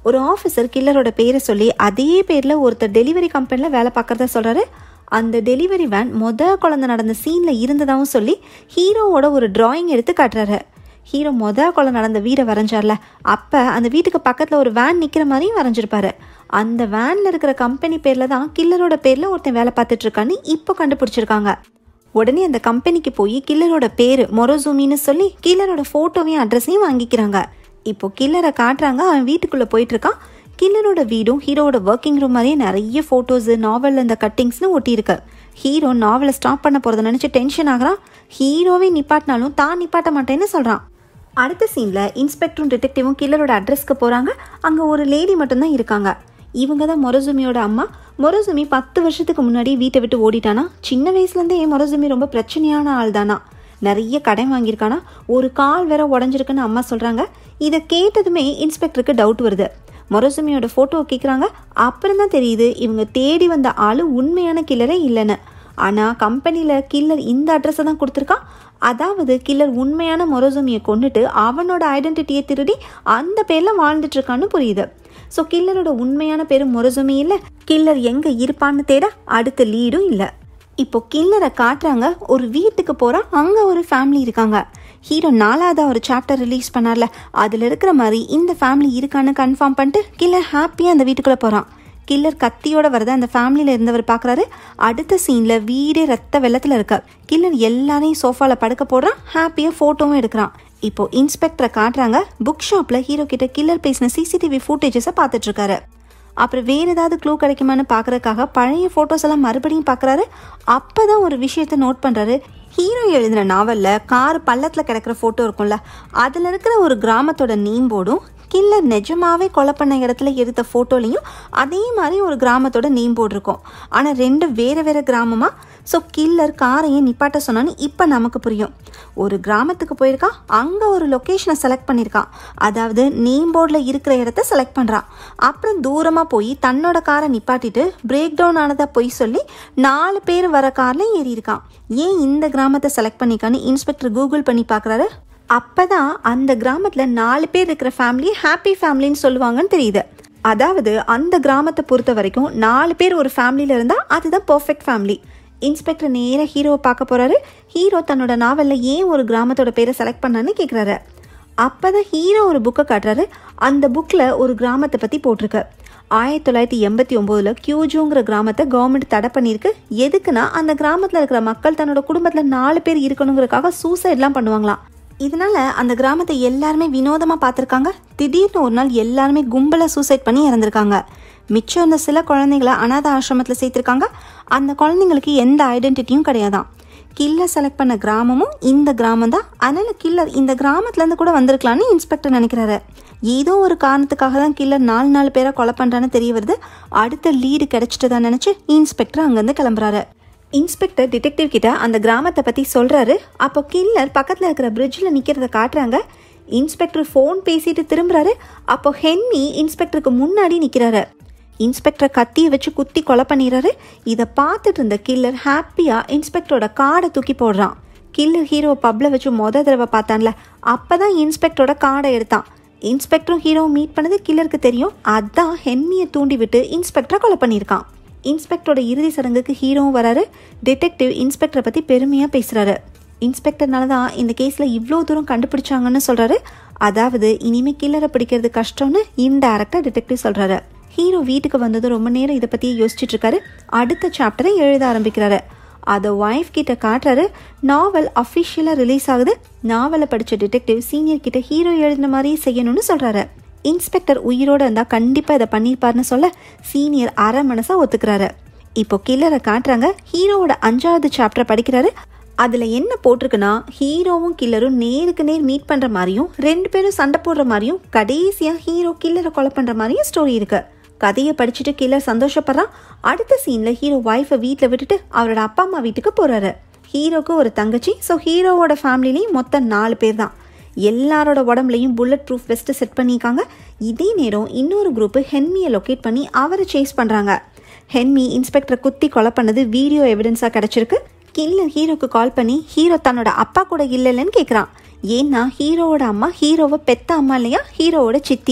ஒரு ஆஃபீஸர் கில்லரோட பேரை சொல்லி அதே பேரில் ஒருத்தர் டெலிவரி கம்பெனியில் வேலை பார்க்குறதா சொல்கிறாரு அந்த டெலிவரி வேன் மொத குழந்தை நடந்த சீனில் இருந்ததாகவும் சொல்லி ஹீரோவோட ஒரு டிராயிங் எடுத்து காட்டுறாரு ஹீரோ மொத கொலை நடந்த வீடை வரைஞ்சார்ல அப்போ அந்த வீட்டுக்கு பக்கத்தில் ஒரு வேன் நிற்கிற மாதிரியும் வரைஞ்சிருப்பாரு அந்த வேனில் இருக்கிற கம்பெனி பேரில் தான் கில்லரோட பேரில் ஒருத்தன் வேலை பார்த்துட்டு இருக்கான்னு இப்போ கண்டுபிடிச்சிருக்காங்க உடனே அந்த கம்பெனிக்கு போய் கில்லரோட பேர் மொரோசூமின்னு சொல்லி கில்லரோட ஃபோட்டோவையும் அட்ரஸையும் வாங்கிக்கிறாங்க இப்போ கில்லரை காட்டுறாங்க அவன் வீட்டுக்குள்ளே போயிட்டு இருக்கான் கில்லரோட வீடும் ஹீரோவோட ஒர்க்கிங் ரூம் மாதிரியே நிறைய ஃபோட்டோஸு நாவலில் இந்த கட்டிங்ஸ்னு ஒட்டியிருக்கு ஹீரோ நாவலை ஸ்டாப் பண்ண போகிறத நினச்சி டென்ஷன் ஆகுறான் ஹீரோவே நிப்பாட்டினாலும் தான் நிப்பாட்ட மாட்டேன்னு சொல்கிறான் அடுத்த சீனில் இன்ஸ்பெக்டரும் டிடெக்டிவும் கில்லரோட அட்ரஸ்க்கு போகிறாங்க அங்கே ஒரு லேடி மட்டும்தான் இருக்காங்க இவங்க தான் மொரசுமியோட அம்மா மொரசுமி பத்து வருஷத்துக்கு முன்னாடி வீட்டை விட்டு ஓடிட்டானா சின்ன வயசுலேருந்தே மொரசுமி ரொம்ப பிரச்சனையான ஆள் தானா நிறைய கடன் வாங்கியிருக்கானா ஒரு கால் வேற உடஞ்சிருக்குன்னு அம்மா சொல்கிறாங்க இதை கேட்டதுமே இன்ஸ்பெக்டருக்கு டவுட் வருது மொரசுமியோட ஃபோட்டோவை கேட்குறாங்க அப்புறம் தான் தெரியுது இவங்க தேடி வந்த ஆள் உண்மையான கில்லரே இல்லைன்னு ஆனால் கம்பெனியில் கில்லர் இந்த அட்ரஸை தான் கொடுத்துருக்கான் அதாவது கில்லர் உண்மையான மொரசுமியை கொண்டுட்டு அவனோட ஐடென்டிட்டியை திருடி அந்த பேரில் வாழ்ந்துட்டு இருக்கான்னு புரியுது ஸோ கில்லரோட உண்மையான பேர் மொரசுமி இல்லை கில்லர் எங்கே இருப்பான்னு தேட அடுத்த லீடும் இல்லை இப்போ கில்லரை காட்டுறாங்க ஒரு வீட்டுக்கு போகிறான் அங்கே ஒரு ஃபேமிலி இருக்காங்க ஹீரோ நாலாவதா ஒரு சாப்டர் ரிலீஸ் பண்ணார்ல அதில் இருக்கிற மாதிரி இந்த ஃபேமிலி இருக்கான்னு கன்ஃபார்ம் பண்ணிட்டு கில்லர் ஹாப்பியாக அந்த வீட்டுக்குள்ளே போகிறான் கில்லர் கத்தியோட வரத அந்த ஃபேமிலியில் இருந்தவர் பார்க்குறாரு அடுத்த சீனில் வீடே ரத்த வெள்ளத்தில் இருக்க கில்லர் எல்லாரையும் சோஃபாவில் படுக்க போடுறான் ஹாப்பியாக ஃபோட்டோவும் எடுக்கிறான் இப்போ இன்ஸ்பெக்டரை காட்டுறாங்க புக் ஷாப்பில் ஹீரோ கிட்ட கில்லர் பேசின சிசிடிவி ஃபுட்டேஜஸை பார்த்துட்டு இருக்காரு அப்புறம் வேறு ஏதாவது க்ளூ கிடைக்குமான்னு பார்க்குறதுக்காக பழைய ஃபோட்டோஸ் எல்லாம் மறுபடியும் பார்க்குறாரு அப்போ தான் ஒரு விஷயத்தை நோட் பண்ணுறாரு ஹீரோ எழுதின நாவலில் கார் பள்ளத்தில் கிடக்கிற ஃபோட்டோ இருக்கும்ல அதில் இருக்கிற ஒரு கிராமத்தோட நேம் போர்டும் கில்லர் நிஜமாவே கொலை பண்ண இடத்துல எடுத்த ஃபோட்டோலையும் அதே மாதிரி ஒரு கிராமத்தோட நேம் போர்டு இருக்கும் ஆனால் ரெண்டு வேறு வேறு கிராமமா ஸோ கில்லர் காரையும் நிப்பாட்ட சொன்னான்னு இப்போ நமக்கு புரியும் ஒரு கிராமத்துக்கு போயிருக்கான் அங்கே ஒரு லொக்கேஷனை செலக்ட் பண்ணியிருக்கான் அதாவது நேம் போர்டில் இருக்கிற இடத்த செலக்ட் பண்ணுறான் அப்புறம் தூரமாக போய் தன்னோட காரை நிப்பாட்டிட்டு பிரேக் டவுன் ஆனதை போய் சொல்லி நாலு பேர் வர காரில் ஏறி இருக்கான் ஏன் இந்த கிராமத்தை செலக்ட் பண்ணிக்கான்னு இன்ஸ்பெக்டர் கூகுள் பண்ணி பார்க்குறாரு அப்பதான் அந்த கிராமத்தில் நாலு பேர் இருக்கிற ஃபேமிலி ஹாப்பி ஃபேமிலின்னு சொல்லுவாங்கன்னு தெரியுது அதாவது அந்த கிராமத்தை பொறுத்த வரைக்கும் நாலு பேர் ஒரு ஃபேமிலியில் இருந்தால் அதுதான் பர்ஃபெக்ட் ஃபேமிலி இன்ஸ்பெக்டர் நேராக ஹீரோவை பார்க்க போகிறாரு ஹீரோ தன்னோட நாவலில் ஏன் ஒரு கிராமத்தோட பேரை செலக்ட் பண்ணான்னு கேட்குறாரு அப்போ தான் ஹீரோ ஒரு புக்கை காட்டுறாரு அந்த புக்கில் ஒரு கிராமத்தை பற்றி போட்டிருக்கு ஆயிரத்தி தொள்ளாயிரத்தி எண்பத்தி ஒம்போதில் கியூஜோங்கிற கிராமத்தை கவர்மெண்ட் தடை பண்ணியிருக்கு எதுக்குன்னா அந்த கிராமத்தில் இருக்கிற மக்கள் தன்னோட குடும்பத்தில் நாலு பேர் இருக்கணுங்கிறதுக்காக சூசைட்லாம் பண்ணுவாங்களாம் இதனால அந்த கிராமத்தை எல்லாருமே வினோதமாக பார்த்துருக்காங்க திடீர்னு ஒரு நாள் எல்லாருமே கும்பலாக சூசைட் பண்ணி இறந்துருக்காங்க மிச்சம் இருந்த சில குழந்தைங்கள அனாத ஆசிரமத்தில் சேர்த்துருக்காங்க அந்த குழந்தைங்களுக்கு எந்த ஐடென்டிட்டியும் கிடையாதான் கில்லர் செலக்ட் பண்ண கிராமமும் இந்த கிராமம் தான் அதனால கில்லர் இந்த கிராமத்துலேருந்து கூட வந்திருக்கலான்னு இன்ஸ்பெக்டர் நினைக்கிறாரு ஏதோ ஒரு காரணத்துக்காக தான் கில்லர் நாலு நாலு பேரை கொலை பண்ணுறான்னு தெரிய வருது அடுத்த லீடு கிடைச்சிட்டு நினச்சி இன்ஸ்பெக்டர் அங்கேருந்து கிளம்புறாரு இன்ஸ்பெக்டர் டிடெக்டிவ் கிட்ட அந்த கிராமத்தை பற்றி சொல்கிறாரு அப்போ கில்லர் பக்கத்தில் இருக்கிற பிரிட்ஜில் நிற்கிறத காட்டுறாங்க இன்ஸ்பெக்டர் ஃபோன் பேசிட்டு திரும்புறாரு அப்போ ஹென்னி இன்ஸ்பெக்டருக்கு முன்னாடி நிற்கிறாரு இன்ஸ்பெக்டர் கத்தியை வச்சு குத்தி கொலை பண்ணிடுறாரு இதை பார்த்துட்டு இருந்த கில்லர் ஹாப்பியாக இன்ஸ்பெக்டரோட கார்டை தூக்கி போடுறான் கில்லர் ஹீரோ பப்ல வச்சு மொத தடவை பார்த்தான்ல அப்போ தான் இன்ஸ்பெக்டரோட கார்டை எடுத்தான் இன்ஸ்பெக்டரும் ஹீரோவும் மீட் பண்ணது கில்லருக்கு தெரியும் அதான் ஹென்னியை தூண்டி விட்டு இன்ஸ்பெக்டரை கொலை பண்ணியிருக்கான் இன்ஸ்பெக்டரோட இறுதி சடங்குக்கு ஹீரோவும் வராரு டிடெக்டிவ் இன்ஸ்பெக்டரை பற்றி பெருமையாக பேசுகிறாரு இன்ஸ்பெக்டர்னால தான் இந்த கேஸில் இவ்வளோ தூரம் கண்டுபிடிச்சாங்கன்னு சொல்கிறாரு அதாவது இனிமேல் கில்லரை பிடிக்கிறது கஷ்டம்னு இன்டைரக்டாக டிடெக்டிவ் சொல்கிறாரு ஹீரோ வீட்டுக்கு வந்ததும் ரொம்ப நேரம் இதை பற்றியே யோசிச்சுட்டு இருக்காரு அடுத்த சாப்டரை எழுத ஆரம்பிக்கிறாரு அதை ஒய்ஃப் கிட்ட காட்டுறாரு நாவல் அஃபிஷியலாக ரிலீஸ் ஆகுது நாவலை படித்த டிடெக்டிவ் சீனியர் கிட்ட ஹீரோ எழுதின மாதிரியே செய்யணும்னு சொல்கிறாரு இன்ஸ்பெக்டர் உயிரோடு இருந்தால் கண்டிப்பாக இதை பண்ணியிருப்பாருன்னு சொல்ல சீனியர் அரை மனசாக ஒத்துக்கிறாரு இப்போ கில்லரை காட்டுறாங்க ஹீரோவோட அஞ்சாவது சாப்டரை படிக்கிறாரு அதில் என்ன போட்டிருக்குன்னா ஹீரோவும் கில்லரும் நேருக்கு நேர் மீட் பண்ணுற மாதிரியும் ரெண்டு பேரும் சண்டை போடுற மாதிரியும் கடைசியாக ஹீரோ கில்லரை கொலை பண்ணுற மாதிரியும் ஸ்டோரி இருக்கு கதையை படிச்சுட்டு கில்லர் சந்தோஷப்படுறான் அடுத்த சீனில் ஹீரோ ஒய்ஃபை வீட்டில் விட்டுட்டு அவரோட அப்பா அம்மா வீட்டுக்கு போகிறாரு ஹீரோக்கு ஒரு தங்கச்சி ஸோ ஹீரோவோட ஃபேமிலிலையும் மொத்தம் நாலு பேர் தான் எல்லாரோட உடம்புலையும் புல்லட் ப்ரூஃப் வெஸ்ட்டு செட் பண்ணியிருக்காங்க இதே நேரம் இன்னொரு குரூப்பு ஹென்மியை லொக்கேட் பண்ணி அவரை சேஸ் பண்ணுறாங்க ஹென்மி இன்ஸ்பெக்டரை குத்தி கொலை பண்ணது வீடியோ எவிடன்ஸாக கிடச்சிருக்கு கில்லர் ஹீரோக்கு கால் பண்ணி ஹீரோ தன்னோட அப்பா கூட இல்லைன்னு கேட்குறான் ஏன்னா ஹீரோவோட அம்மா ஹீரோவை பெத்த அம்மா இல்லையா ஹீரோவோட சித்தி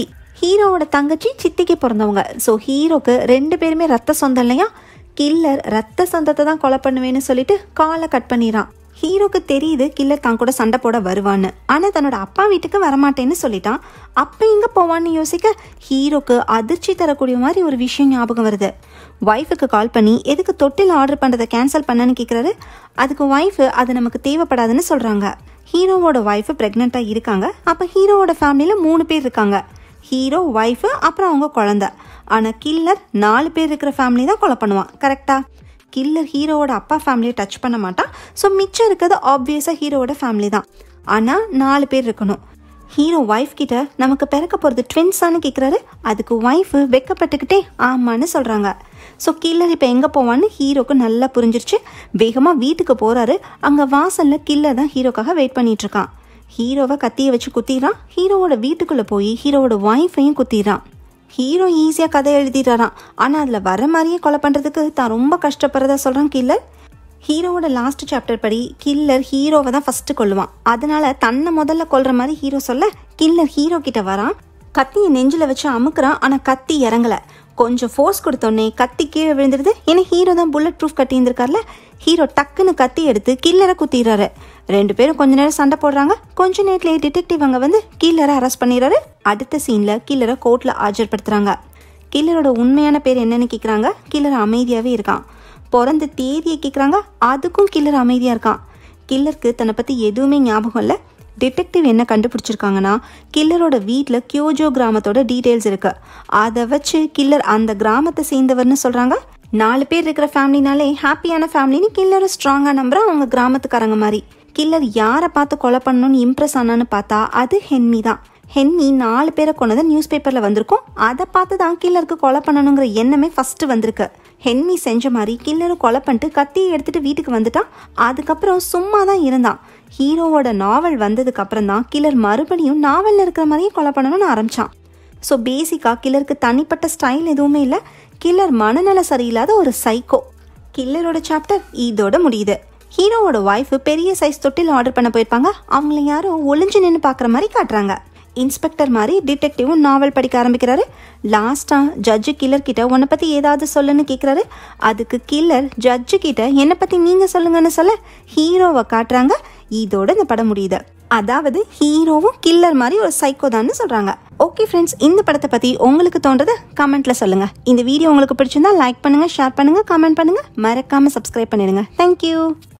ஹீரோவோட தங்கச்சி சித்திக்கு பிறந்தவங்க ஸோ ஹீரோக்கு ரெண்டு பேருமே ரத்த சொந்தம் இல்லையா கில்லர் ரத்த சொந்தத்தை தான் கொலை பண்ணுவேன்னு சொல்லிட்டு காலை கட் பண்ணிடுறான் ஹீரோக்கு தெரியுது கில்லர் தான் கூட சண்டை போட வருவான்னு ஆனால் தன்னோட அப்பா வீட்டுக்கு வரமாட்டேன்னு சொல்லிட்டான் அப்போ எங்கே போவான்னு யோசிக்க ஹீரோக்கு அதிர்ச்சி தரக்கூடிய மாதிரி ஒரு விஷயம் ஞாபகம் வருது ஒய்ஃபுக்கு கால் பண்ணி எதுக்கு தொட்டில் ஆர்டர் பண்ணுறதை கேன்சல் பண்ணன்னு கேட்குறாரு அதுக்கு ஒய்ஃபு அது நமக்கு தேவைப்படாதுன்னு சொல்கிறாங்க ஹீரோவோட ஒய்ஃபு ப்ரெக்னெண்ட்டாக இருக்காங்க அப்போ ஹீரோவோட ஃபேமிலியில் மூணு பேர் இருக்காங்க ஹீரோ ஒய்ஃபு அப்புறம் அவங்க குழந்த ஆனால் கில்லர் நாலு பேர் இருக்கிற ஃபேமிலி தான் கொலை பண்ணுவான் கரெக்டா கில்லர் ஹீரோவோட அப்பா ஃபேமிலியை டச் பண்ண மாட்டான் ஸோ மிச்சம் இருக்கிறது ஆப்வியஸாக ஹீரோவோட ஃபேமிலி தான் ஆனால் நாலு பேர் இருக்கணும் ஹீரோ ஒய்ஃப் கிட்ட நமக்கு பிறக்க போகிறது ட்வின்ஸான்னு கேட்குறாரு அதுக்கு ஒய்ஃபு வெக்கப்பட்டுக்கிட்டே ஆமான்னு சொல்கிறாங்க ஸோ கில்லர் இப்போ எங்கே போவான்னு ஹீரோக்கு நல்லா புரிஞ்சிருச்சு வேகமாக வீட்டுக்கு போகிறாரு அங்கே வாசலில் கில்லர் தான் ஹீரோக்காக வெயிட் பண்ணிட்டு இருக்கான் ஹீரோவை கத்தியை வச்சு குத்திடுறான் ஹீரோவோட வீட்டுக்குள்ளே போய் ஹீரோவோட ஒய்ஃபையும் குத்திடுறான் ஹீரோ ஈஸியாக கதை எழுதிடுறான் ஆனால் அதில் வர மாதிரியே கொலை பண்ணுறதுக்கு தான் ரொம்ப கஷ்டப்படுறதா சொல்கிறான் கில்லர் ஹீரோவோட லாஸ்ட் சாப்டர் படி கில்லர் ஹீரோவை தான் ஃபஸ்ட்டு கொல்லுவான் அதனால தன்னை முதல்ல கொல்ற மாதிரி ஹீரோ சொல்ல கில்லர் ஹீரோ கிட்ட வரான் கத்தியை நெஞ்சில் வச்சு அமுக்குறான் ஆனால் கத்தி இறங்கல கொஞ்சம் ஃபோர்ஸ் கொடுத்தோன்னே கத்தி கீழே விழுந்துருது ஏன்னா ஹீரோ தான் புல்லட் ப்ரூஃப் கட்டி இருந்திருக்கார்ல ஹீரோ டக்குன்னு கத்தி எடுத்து கில்லரை குத்திடுறாரு ரெண்டு பேரும் கொஞ்ச நேரம் சண்டை போடுறாங்க கொஞ்ச நேரத்திலே டிடெக்டிவ் அங்கே வந்து கில்லரை அரெஸ்ட் பண்ணிடுறாரு அடுத்த சீனில் கில்லரை கோர்ட்டில் ஆஜர்படுத்துறாங்க கில்லரோட உண்மையான பேர் என்னன்னு கேட்குறாங்க கில்லர் அமைதியாகவே இருக்கான் பிறந்த தேதியை கேட்குறாங்க அதுக்கும் கில்லர் அமைதியாக இருக்கான் கில்லருக்கு தன்னை பற்றி எதுவுமே ஞாபகம் இல்லை டிடெக்டிவ் என்ன கண்டுபிடிச்சிருக்காங்கன்னா கில்லரோட வீட்டில் கியோஜோ கிராமத்தோட டீட்டெயில்ஸ் இருக்கு அதை வச்சு கில்லர் அந்த கிராமத்தை சேர்ந்தவர்னு சொல்கிறாங்க நாலு பேர் இருக்கிற ஃபேமிலினாலே ஹாப்பியான ஃபேமிலின்னு கில்லரை ஸ்ட்ராங்காக நம்புகிறா அவங்க கிராமத்துக்காரங்க மாதிரி கில்லர் யாரை பார்த்து கொலை பண்ணணும்னு இம்ப்ரெஸ் ஆனான்னு பார்த்தா அது ஹென்மி தான் ஹென்னி நாலு பேரை கொண்டது நியூஸ் பேப்பரில் வந்திருக்கும் அதை பார்த்து தான் கில்லருக்கு கொலை பண்ணணுங்கிற எண்ணமே ஃபஸ்ட்டு வந்திருக்கு ஹென்னி செஞ்ச மாதிரி கில்லரும் கொலை பண்ணிட்டு கத்தியை எடுத்துட்டு வீட்டுக்கு வந்துட்டான் அதுக்கப்புறம் சும்மா தான் இருந்தான் ஹீரோவோட நாவல் வந்ததுக்கு அப்புறம் தான் கில்லர் மறுபடியும் நாவலில் இருக்கிற மாதிரியே கொலை பண்ணணும்னு ஆரம்பிச்சான் ஸோ பேசிக்காக கில்லருக்கு தனிப்பட்ட ஸ்டைல் எதுவுமே இல்லை கில்லர் மனநல சரியில்லாத ஒரு சைக்கோ கில்லரோட சாப்டர் இதோட முடியுது ஹீரோவோட ஒய்ஃப் பெரிய சைஸ் தொட்டில் ஆர்டர் பண்ண போயிருப்பாங்க அவங்கள யாரோ ஒளிஞ்சு நின்று பார்க்குற மாதிரி காட்டுறாங்க இன்ஸ்பெக்டர் மாதிரி டிடெக்டிவும் நாவல் படிக்க ஆரம்பிக்கிறாரு லாஸ்ட்டாக ஜட்ஜு கில்லர் கிட்ட உன்னை பற்றி ஏதாவது சொல்லுன்னு கேட்குறாரு அதுக்கு கில்லர் ஜட்ஜு கிட்ட என்னை பற்றி நீங்கள் சொல்லுங்கன்னு சொல்ல ஹீரோவை காட்டுறாங்க இதோட இந்த படம் முடியுது அதாவது ஹீரோவும் கில்லர் மாதிரி ஒரு சைக்கோ தான்னு சொல்கிறாங்க ஓகே ஃப்ரெண்ட்ஸ் இந்த படத்தை பற்றி உங்களுக்கு தோன்றதை கமெண்ட்டில் சொல்லுங்கள் இந்த வீடியோ உங்களுக்கு பிடிச்சிருந்தா லைக் பண்ணுங்கள் ஷேர் பண்ணுங்கள் கமெண்ட் பண்ணுங்கள் மறக்காமல் சப்ஸ்கிரைப் பண்ணிடுங்க தேங்க்யூ